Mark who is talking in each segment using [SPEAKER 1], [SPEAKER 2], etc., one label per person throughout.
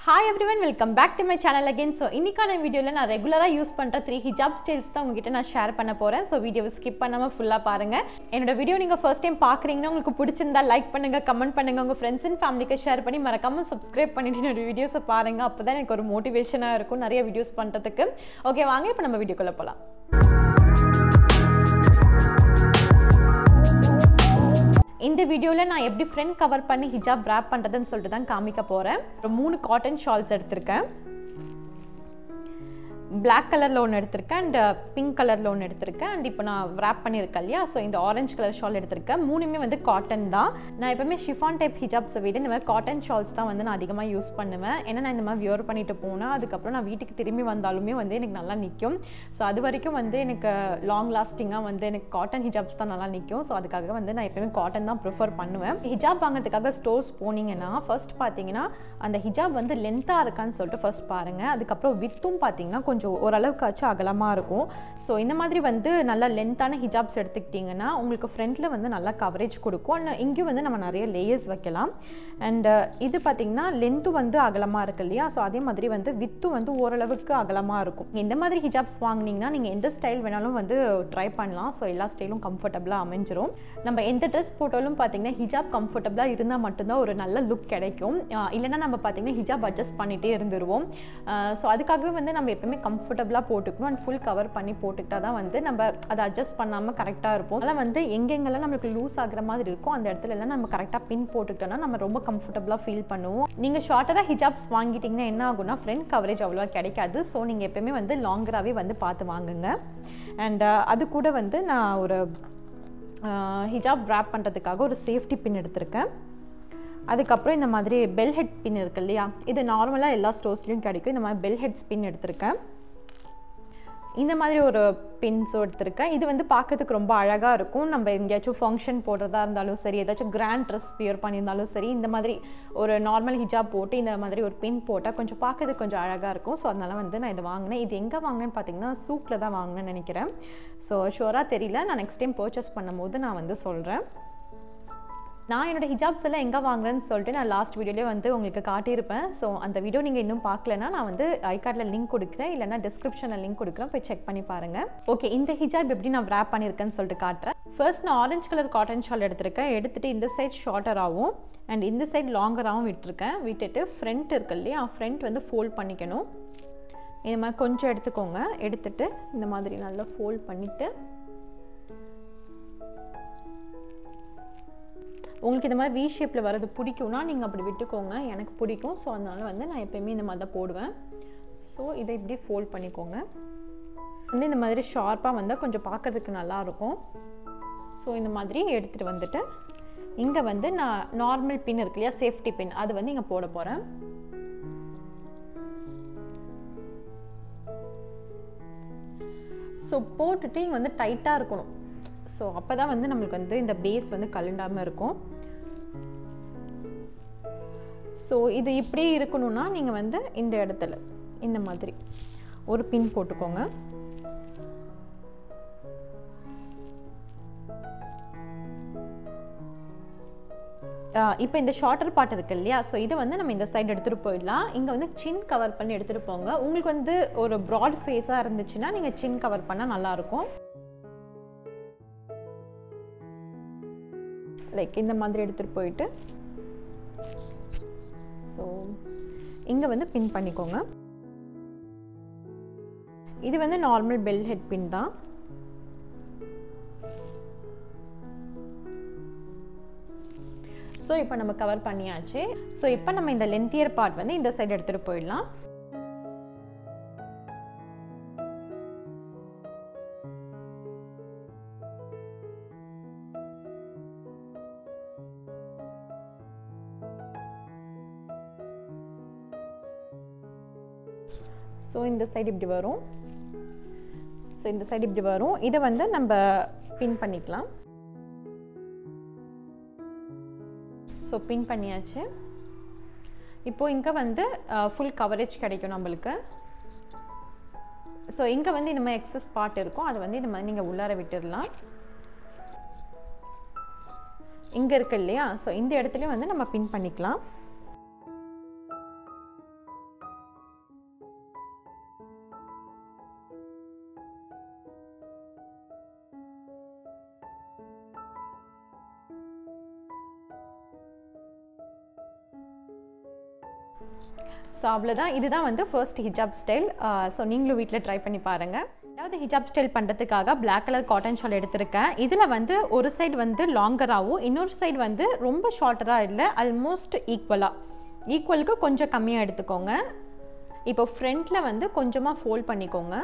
[SPEAKER 1] hi everyone welcome back to my channel again so இன்னைக்கான வீடியோவில் நான் ரெகுலராக யூஸ் பண்ணுற த்ரீ ஹிஜாப் ஸ்டைல்ஸ் தான் உங்ககிட்ட நான் ஷேர் பண்ண போகிறேன் ஸோ வீடியோவை ஸ்கிப் பண்ணாமல் ஃபுல்லாக பாருங்கள் என்னோட வீடியோ நீங்கள் ஃபர்ஸ்ட் டைம் பார்க்குறீங்கன்னா உங்களுக்கு பிடிச்சிருந்தா லைக் பண்ணுங்கள் கமெண்ட் பண்ணுங்கள் உங்கள் ஃப்ரெண்ட்ஸ் அண்ட் ஃபேமிலிக்கு ஷேர் பண்ணி மறக்காமல் சப்ஸ்கிரைப் பண்ணிட்டு என்னோட வீடியோஸை பாருங்கள் அப்போ தான் எனக்கு ஒரு மோட்டிவேஷனாக இருக்கும் நிறைய வீடியோஸ் பண்ணுறதுக்கு ஓகே வாங்க இப்போ நம்ம வீடியோக்குள்ளே போகலாம் இந்த வீடியோவில் நான் எப்படி ஃப்ரண்ட் கவர் பண்ணி ஹிஜாப் ரேப் பண்ணுறதுன்னு சொல்லிட்டு தான் காமிக்க போகிறேன் ஒரு மூணு காட்டன் ஷால்ஸ் எடுத்திருக்கேன் பிளாக் கலரில் ஒன்று எடுத்திருக்கேன் அண்ட் பிங்க் கலரில் ஒன்று எடுத்திருக்கேன் அண்ட் இப்போ நான் ரேப் பண்ணியிருக்கேன் இல்லையா ஸோ இந்த ஆரஞ்சு கலர் ஷால் எடுத்திருக்கேன் மூணுமே வந்து காட்டன் தான் நான் எப்பவுமே ஷிஃபான் டைப் ஹிஜாப்ஸை விட இந்த மாதிரி காட்டன் ஷால்ஸ் தான் வந்து நான் அதிகமாக யூஸ் பண்ணுவேன் ஏன்னா நான் இந்த மாதிரி வியர் பண்ணிட்டு போனேன் அதுக்கப்புறம் நான் வீட்டுக்கு திரும்பி வந்தாலுமே வந்து எனக்கு நல்லா நிற்கும் ஸோ அது வரைக்கும் வந்து எனக்கு லாங் லாஸ்டிங்காக வந்து எனக்கு காட்டன் ஹிஜாப்ஸ் தான் நல்லா நிற்கும் ஸோ அதுக்காக வந்து நான் எப்பவுமே காட்டன் தான் ப்ரிஃபர் பண்ணுவேன் ஹிஜாப் வாங்குறதுக்காக ஸ்டோர்ஸ் போனீங்கன்னா ஃபர்ஸ்ட் பார்த்தீங்கன்னா அந்த ஹிஜாப் வந்து லென்த்தாக இருக்கான்னு சொல்லிட்டு ஃபர்ஸ்ட் பாருங்கள் அதுக்கப்புறம் வித்தும் பார்த்தீங்கன்னா கொஞ்சம் ஓரளவுக்காச்சும் அகலமாக இருக்கும் ஸோ இந்த மாதிரி வந்து நல்லா லென்த்தான ஹிஜாப்ஸ் எடுத்துக்கிட்டிங்கன்னா உங்களுக்கு ஃப்ரண்ட்டில் வந்து நல்லா கவரேஜ் கொடுக்கும் அண்ட் இங்கேயும் வந்து நம்ம நிறைய லேயர்ஸ் வைக்கலாம் அண்ட் இது பார்த்திங்கன்னா லென்த்து வந்து அகலமாக இருக்கு இல்லையா ஸோ அதே மாதிரி வந்து வித்து வந்து ஓரளவுக்கு அகலமாக இருக்கும் இந்த மாதிரி ஹிஜாப்ஸ் வாங்கினீங்கன்னா நீங்கள் எந்த ஸ்டைல் வேணாலும் வந்து ட்ரை பண்ணலாம் ஸோ எல்லா ஸ்டைலும் கம்ஃபர்டபுளாக அமைஞ்சிரும் நம்ம எந்த ட்ரெஸ் போட்டாலும் பார்த்தீங்கன்னா ஹிஜாப் கம்ஃபர்டபுளாக இருந்தால் மட்டும்தான் ஒரு நல்ல லுக் கிடைக்கும் இல்லைன்னா நம்ம பார்த்தீங்கன்னா ஹிஜாப் அட்ஜஸ்ட் பண்ணிகிட்டே இருந்துருவோம் ஸோ அதுக்காகவே வந்து நம்ம எப்பவுமே கம்ஃபர்டபுளாக போட்டுக்கணும் அண்ட் ஃபுல் கவர் பண்ணி போட்டுக்கிட்டா தான் வந்து நம்ம அதை அட்ஜஸ்ட் பண்ணாமல் கரெக்டாக இருப்போம் அதெல்லாம் வந்து எங்கெங்கெல்லாம் நம்மளுக்கு லூஸ் ஆகிற மாதிரி இருக்கும் அந்த இடத்துல எல்லாம் நம்ம கரெக்டாக பின் போட்டுக்கிட்டோம்னா நம்ம ரொம்ப கம்ஃபர்டபுளாக ஃபீல் பண்ணுவோம் நீங்கள் ஷார்ட்டராக ஹிஜாப்ஸ் வாங்கிட்டீங்கன்னா என்ன ஆகும்னா ஃப்ரண்ட் கவரேஜ் அவ்வளோவா கிடைக்காது ஸோ நீங்கள் எப்பயுமே வந்து லாங்கராகவே வந்து பார்த்து வாங்குங்க அண்ட் அது கூட வந்து நான் ஒரு ஹிஜாப் ட்ராப் பண்ணுறதுக்காக ஒரு சேஃப்டி பின் எடுத்திருக்கேன் அதுக்கப்புறம் இந்த மாதிரி பெல் ஹெட் பின் இருக்கு இல்லையா இது நார்மலாக எல்லா ஸ்டோர்ஸ்லையும் கிடைக்கும் இந்த மாதிரி பெல் ஹெட் பின் எடுத்திருக்கேன் இந்த மாதிரி ஒரு பின்ஸும் எடுத்திருக்கேன் இது வந்து பார்க்கறதுக்கு ரொம்ப அழகாக இருக்கும் நம்ம எங்கேயாச்சும் ஃபங்க்ஷன் போடுறதா இருந்தாலும் சரி ஏதாச்சும் கிராண்ட் ட்ரெஸ் வியர் பண்ணியிருந்தாலும் சரி இந்த மாதிரி ஒரு நார்மல் ஹிஜாப் போட்டு இந்த மாதிரி ஒரு பின் போட்டால் கொஞ்சம் பார்க்கறதுக்கு கொஞ்சம் அழகாக இருக்கும் ஸோ அதனால் வந்து நான் இதை வாங்கினேன் இது எங்கே வாங்கினேன்னு பார்த்தீங்கன்னா சூக்கில் தான் வாங்கினேன்னு நினைக்கிறேன் ஸோ ஷோராக தெரியல நான் நெக்ஸ்ட் டைம் பர்ச்சேஸ் பண்ணும்போது நான் வந்து சொல்கிறேன் நான் என்னோட ஹிஜாப்ஸ் எல்லாம் எங்கே வாங்குறேன்னு சொல்லிட்டு நான் லாஸ்ட் வீடியோலேயே வந்து உங்களுக்கு காட்டியிருப்பேன் ஸோ அந்த வீடியோ நீங்கள் இன்னும் பார்க்கலனா நான் வந்து ஐகார்டில் லிங்க் கொடுக்குறேன் இல்லைனா டிஸ்கிரிப்ஷனில் லிங்க் கொடுக்குறேன் போய் செக் பண்ணி பாருங்கள் ஓகே இந்த ஹிஜாப் எப்படி நான் ரேப் பண்ணியிருக்கேன்னு சொல்லிட்டு காட்டுறேன் ஃபர்ஸ்ட் நான் ஆரஞ்சு கலர் காட்டன் ஷால் எடுத்திருக்கேன் எடுத்துகிட்டு இந்த சைட் ஷார்ட்டராகவும் அண்ட் இந்த சைட் லாங்கராகவும் விட்டுருக்கேன் விட்டுட்டு ஃப்ரண்ட் இருக்கு இல்லையா ஃப்ரண்ட் வந்து ஃபோல்ட் பண்ணிக்கணும் இந்த மாதிரி கொஞ்சம் எடுத்துக்கோங்க எடுத்துட்டு இந்த மாதிரி நல்லா ஃபோல்ட் பண்ணிவிட்டு உங்களுக்கு இந்த மாதிரி வி ஷேப்பில் வரது பிடிக்கும்னா நீங்கள் அப்படி விட்டுக்கோங்க எனக்கு பிடிக்கும் ஸோ அதனால் வந்து நான் எப்போயுமே இந்த மாதிரி தான் போடுவேன் ஸோ இதை இப்படி ஃபோல்ட் பண்ணிக்கோங்க வந்து இந்த மாதிரி ஷார்ப்பாக வந்தால் கொஞ்சம் பார்க்கறதுக்கு நல்லாயிருக்கும் ஸோ இந்த மாதிரி எடுத்துகிட்டு வந்துட்டு இங்கே வந்து நான் நார்மல் பின் இருக்கு இல்லையா சேஃப்டி பின் அது வந்து இங்கே போட போகிறேன் ஸோ போட்டுட்டு இங்கே வந்து டைட்டாக இருக்கணும் ஸோ அப்போ தான் வந்து நம்மளுக்கு வந்து இந்த பேஸ் வந்து கலண்டாமல் இருக்கும் ஸோ இது இப்படி இருக்கணும்னா நீங்கள் வந்து இந்த இடத்துல இந்த மாதிரி ஒரு பின் போட்டுக்கோங்க இப்போ இந்த ஷார்ட்டர் பார்ட் இருக்கு இல்லையா ஸோ இதை வந்து நம்ம இந்த சைடு எடுத்துகிட்டு போயிடலாம் இங்கே வந்து சின் கவர் பண்ணி எடுத்துகிட்டு போங்க உங்களுக்கு வந்து ஒரு ப்ராட் ஃபேஸாக இருந்துச்சுன்னா நீங்கள் சின் கவர் பண்ணால் நல்லாயிருக்கும் லைக் இந்த மாதிரி எடுத்துகிட்டு போயிட்டு ஸோ இங்கே வந்து பின் பண்ணிக்கோங்க இது வந்து நார்மல் பெல் ஹெட் பின் தான் ஸோ இப்போ நம்ம கவர் பண்ணியாச்சு ஸோ இப்போ நம்ம இந்த லென்த்தியர் பார்ட் வந்து இந்த சைடு எடுத்துகிட்டு போயிடலாம் ஸோ இந்த சைடு இப்படி வரும் ஸோ இந்த சைடு இப்படி வரும் இதை வந்து நம்ம பின் பண்ணிக்கலாம் ஸோ பின் பண்ணியாச்சு இப்போது இங்கே வந்து ஃபுல் கவரேஜ் கிடைக்கும் நம்மளுக்கு ஸோ இங்கே வந்து இந்த மாதிரி எக்ஸஸ் பார்ட் இருக்கும் அதை வந்து இந்த மாதிரி நீங்கள் உள்ளார விட்டுடலாம் இங்கே இருக்கு இல்லையா ஸோ இந்த இடத்துலையும் வந்து நம்ம பின் பண்ணிக்கலாம் ஸோ அவ்வளோதான் இதுதான் வந்து ஃபர்ஸ்ட் ஹிஜாப் ஸ்டைல் ஸோ நீங்களும் வீட்டில் ட்ரை பண்ணி பாருங்கள் அதாவது ஹிஜாப் ஸ்டைல் பண்ணுறதுக்காக பிளாக் கலர் காட்டன் ஷால் எடுத்திருக்கேன் இதில் வந்து ஒரு சைடு வந்து லாங்கராகவும் இன்னொரு சைடு வந்து ரொம்ப ஷார்ட்டராக இல்லை ஆல்மோஸ்ட் ஈக்குவலாக ஈக்குவலுக்கு கொஞ்சம் கம்மியாக எடுத்துக்கோங்க இப்போ ஃப்ரண்ட்டில் வந்து கொஞ்சமாக ஃபோல்ட் பண்ணிக்கோங்க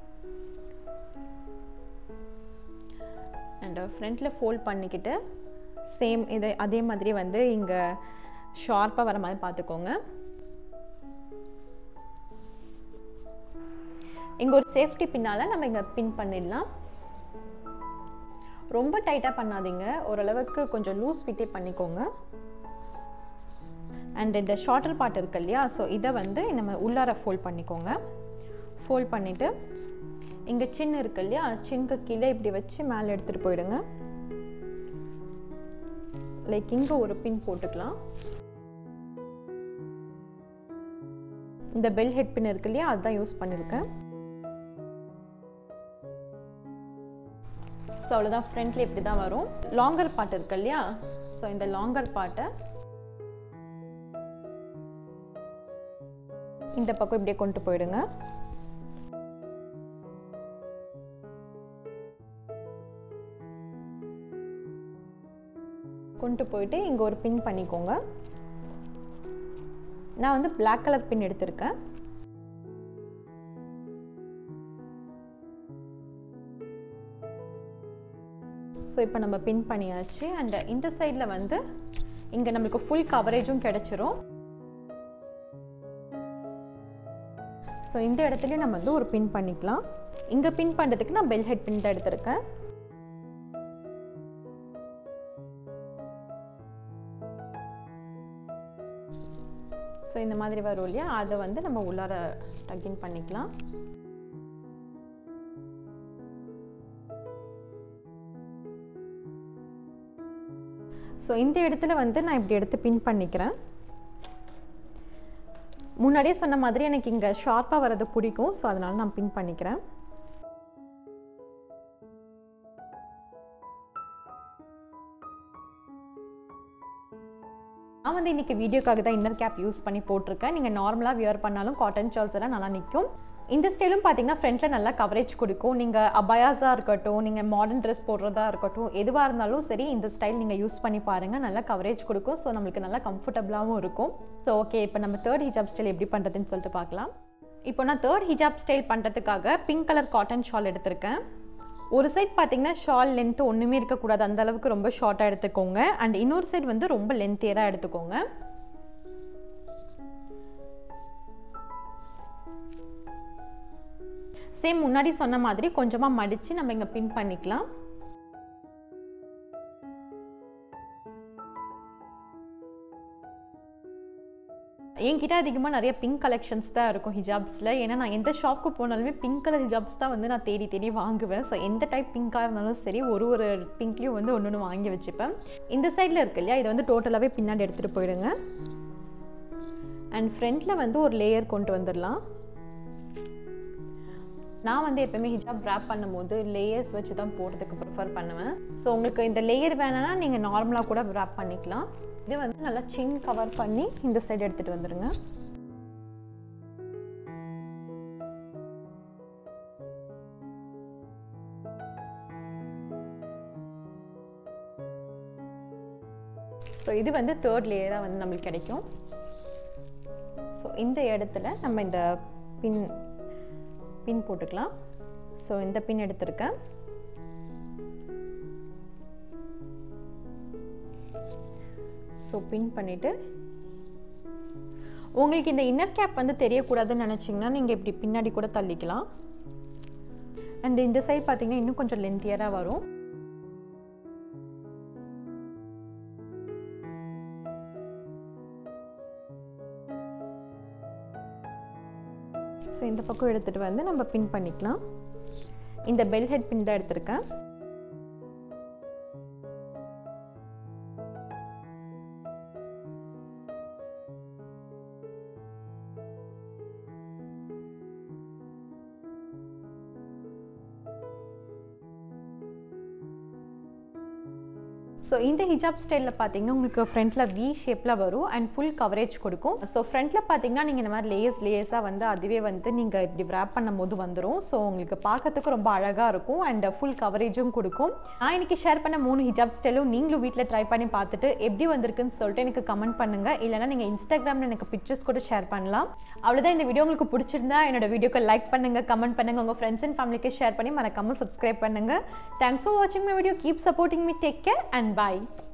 [SPEAKER 1] அண்ட் ஃப்ரண்ட்டில் ஃபோல்ட் பண்ணிக்கிட்டு சேம் இது அதே மாதிரி வந்து இங்கே ஷார்ப்பாக வர மாதிரி பார்த்துக்கோங்க இங்கே ஒரு சேஃப்டி பின்னால் நம்ம இங்கே பின் பண்ணிடலாம் ரொம்ப டைட்டாக பண்ணாதீங்க ஓரளவுக்கு கொஞ்சம் லூஸ் ஃபிட்டே பண்ணிக்கோங்க அண்ட் இந்த ஷார்ட்டர் பார்ட் இருக்கு இல்லையா ஸோ இதை வந்து நம்ம உள்ளார ஃபோல்ட் பண்ணிக்கோங்க ஃபோல்ட் பண்ணிவிட்டு இங்கே சின்ன இருக்கு இல்லையா சின்னுக்கு கீழே இப்படி வச்சு மேலே எடுத்துகிட்டு போயிடுங்க லைக் இங்கே ஒரு பின் போட்டுக்கலாம் இந்த பெல் ஹெட் பின் இருக்கு இல்லையா அதுதான் யூஸ் பண்ணியிருக்கேன் ஸோ அவ்வளோதான் ஃப்ரண்ட்ல இப்படி தான் வரும் லாங்கர் பார்ட் இருக்கு இல்லையா ஸோ இந்த லாங்கர் பார்ட்டை இந்த பக்கம் இப்படியே கொண்டு போயிடுங்க கொண்டு போயிட்டு இங்கே ஒரு பின் பண்ணிக்கோங்க நான் வந்து பிளாக் கலர் பின் எடுத்திருக்கேன் ஸோ இப்போ நம்ம பின் பண்ணியாச்சு அண்ட் இந்த சைடில் வந்து இங்கே நம்மளுக்கு ஃபுல் கவரேஜும் கிடைச்சிரும் ஸோ இந்த இடத்துலையும் நம்ம வந்து ஒரு பின் பண்ணிக்கலாம் இங்கே பின் பண்ணுறதுக்கு நான் பெல் ஹெட் பின் தான் எடுத்திருக்கேன் ஸோ இந்த மாதிரி வரும் இல்லையா அதை வந்து நம்ம உள்ளார டக்கின் பண்ணிக்கலாம் ஸோ இந்த இடத்துல வந்து நான் இப்படி எடுத்து பின் பண்ணிக்கிறேன் முன்னாடியே சொன்ன மாதிரி எனக்கு இங்கே ஷார்ப்பாக வர்றது பிடிக்கும் ஸோ அதனால நான் பின் பண்ணிக்கிறேன் நான் வந்து இன்னைக்கு வீடியோக்காக தான் இன்னர் கேப் யூஸ் பண்ணி போட்டிருக்கேன் நீங்கள் நார்மலாக வியர் பண்ணாலும் காட்டன் ஷால்ஸ் எல்லாம் நல்லா நிற்கும் இந்த ஸ்டைலும் பார்த்தீங்கன்னா ஃப்ரண்ட்டில் நல்லா கவரேஜ் கொடுக்கும் நீங்கள் அபயாஸாக இருக்கட்டும் நீங்கள் மாடர்ன் ட்ரெஸ் போடுறதா இருக்கட்டும் எதுவாக இருந்தாலும் சரி இந்த ஸ்டைல் நீங்கள் யூஸ் பண்ணி பாருங்கள் நல்லா கவரேஜ் கொடுக்கும் ஸோ நம்மளுக்கு நல்லா கம்ஃபர்டபுளாகவும் இருக்கும் ஸோ ஓகே இப்போ நம்ம தேர்ட் ஹிஜாப் ஸ்டைல் எப்படி பண்ணுறதுன்னு சொல்லிட்டு பார்க்கலாம் இப்போ நான் தேர்ட் ஹிஜாப் ஸ்டைல் பண்ணுறதுக்காக பிங்க் கலர் காட்டன் ஷால் எடுத்திருக்கேன் ஒரு சைட் பார்த்தீங்கன்னா ஷால் லென்த்து ஒன்றுமே இருக்கக்கூடாது அந்த அளவுக்கு ரொம்ப ஷார்ட்டாக எடுத்துக்கோங்க அண்ட் இன்னொரு சைடு வந்து ரொம்ப லென்த்தியராக எடுத்துக்கோங்க சேம் முன்னாடி சொன்ன மாதிரி கொஞ்சமாக மடித்து நம்ம இங்கே பின் பண்ணிக்கலாம் என்கிட்ட அதிகமாக நிறைய பிங்க் கலெக்ஷன்ஸ் தான் இருக்கும் ஹிஜாப்ஸில் ஏன்னா நான் எந்த ஷாப்புக்கு போனாலுமே பிங்க் கலர் ஹிஜாப்ஸ் தான் வந்து நான் தேடி தேடி வாங்குவேன் ஸோ எந்த டைப் பிங்காக இருந்தாலும் சரி ஒரு ஒரு பிங்க்லேயும் வந்து ஒன்று ஒன்று வாங்கி வச்சுப்பேன் இந்த சைடில் இருக்கு இல்லையா இதை வந்து டோட்டலாகவே பின்னாடி எடுத்துகிட்டு போயிடுங்க அண்ட் ஃப்ரண்ட்டில் வந்து ஒரு லேயர் கொண்டு வந்துடலாம் நான் வந்து எப்பவுமே ஹிஜாப் ரேப் பண்ணும்போது லேயர்ஸ் வச்சு தான் போடுறதுக்கு ப்ரிஃபர் பண்ணுவேன் ஸோ உங்களுக்கு இந்த லேயர் வேணாம்னா நீங்கள் நார்மலாக கூட ரேப் பண்ணிக்கலாம் இது வந்து நல்லா சின் கவர் பண்ணி இந்த சைடு எடுத்துகிட்டு வந்துடுங்க ஸோ இது வந்து தேர்ட் லேயராக வந்து நம்மளுக்கு கிடைக்கும் ஸோ இந்த இடத்துல நம்ம இந்த பின் பின் போட்டுக்கலாம் ஸோ இந்த பின் எடுத்திருக்கேன் ஸோ பின் பண்ணிவிட்டு உங்களுக்கு இந்த இன்னர் கேப் வந்து தெரியக்கூடாதுன்னு நினச்சிங்கன்னா நீங்கள் இப்படி பின்னாடி கூட தள்ளிக்கலாம் அண்ட் இந்த சைட் பார்த்தீங்கன்னா இன்னும் கொஞ்சம் லென்த்தியராக வரும் ஸோ இந்த பக்கம் எடுத்துகிட்டு வந்து நம்ம பின் பண்ணிக்கலாம் இந்த பெல் ஹெட் பின் தான் எடுத்திருக்கேன் ஸோ இந்த ஹிஜாப் ஸ்டைலில் பார்த்தீங்கன்னா உங்களுக்கு ஃப்ரண்ட்டில் வி ஷேப்பில் வரும் அண்ட் ஃபுல் கவரேஜ் கொடுக்கும் ஸோ ஃப்ரண்ட்டில் பார்த்தீங்கன்னா நீங்கள் இந்த மாதிரி லேயர்ஸ் லேயர்ஸாக வந்து அதுவே வந்து நீங்கள் இப்படி wrap பண்ணும் போது வந்துடும் ஸோ உங்களுக்கு பார்க்கறதுக்கு ரொம்ப அழகாக இருக்கும் அண்ட் ஃபுல் கவரேஜும் கொடுக்கும் நான் இன்னைக்கு ஷேர் பண்ண மூணு ஹிஜாப் ஸ்டைலும் நீங்களும் வீட்டில் ட்ரை பண்ணி பார்த்துட்டு எப்படி வந்திருக்குன்னு சொல்லிட்டு எனக்கு கமெண்ட் பண்ணுங்கள் இல்லைனா நீங்கள் இன்ஸ்டாகிராமில் எனக்கு பிக்சர்ஸ் கூட ஷேர் பண்ணலாம் அவ்வளோதான் இந்த வீடியோ உங்களுக்கு பிடிச்சிருந்தா என்னோட வீடியோக்கு லைக் பண்ணுங்கள் கமெண்ட் பண்ணுங்கள் உங்கள் ஃப்ரெண்ட்ஸ் அண்ட் ஃபேமிலிக்கு ஷேர் பண்ணி மறக்காமல் சப்ஸ்கிரைப் பண்ணுங்கள் தேங்க்ஸ் ஃபார் வாட்சிங் my video keep supporting me take care and bye